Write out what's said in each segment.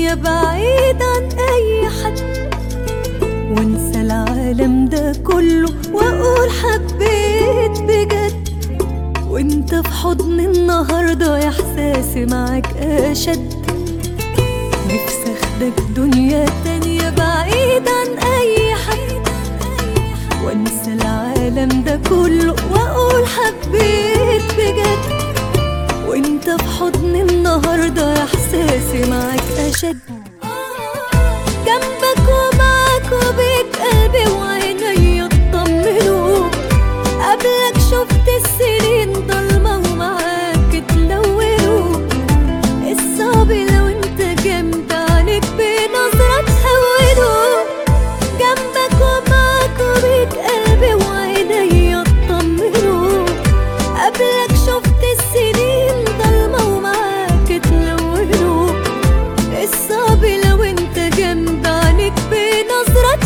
تانية بعيد عن أي حد وانسى العالم ده كله واقول حبيت بجد وانت في حضن النهارده احساسي معاك اشد نفسي اخدك دنيا تانية بعيد عن اي حد وانسى العالم ده كله واقول حبيت بجد وانت في حضن النهارده احساسي معاك اشد جنبك ومعاك وبيك قلبي وعيني اطمنوا قبلك شفت السنين ضلمة ومعاك اتلونوا الصعب لو انت جنب عليك بنظرة تهونه جنبك ومعاك وبيك قلبي وعيني اطمنوا قبلك شفت السنين ضلمة ومعاك اتلونوا الصعب لو انت جنب عليك بنظرة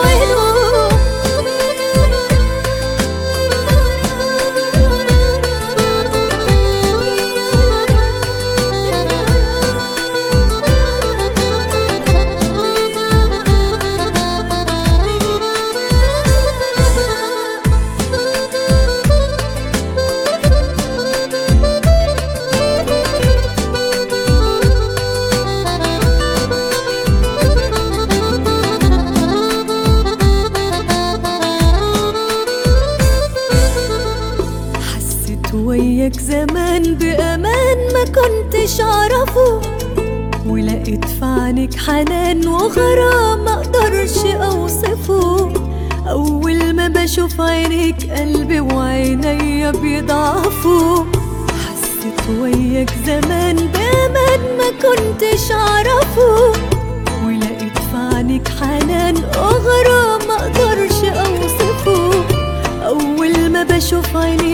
حسيت وياك زمان بأمان ما كنتش أعرفه ولقيت في عينيك حنان وغرام ما اقدرش اوصفه اول ما بشوف عينيك قلبي وعينيا بيضعفوا حسيت وياك زمان بامان ما كنتش اعرفه ولقيت في عينيك حنان وغرام ما اقدرش اوصفه اول ما بشوف عينيك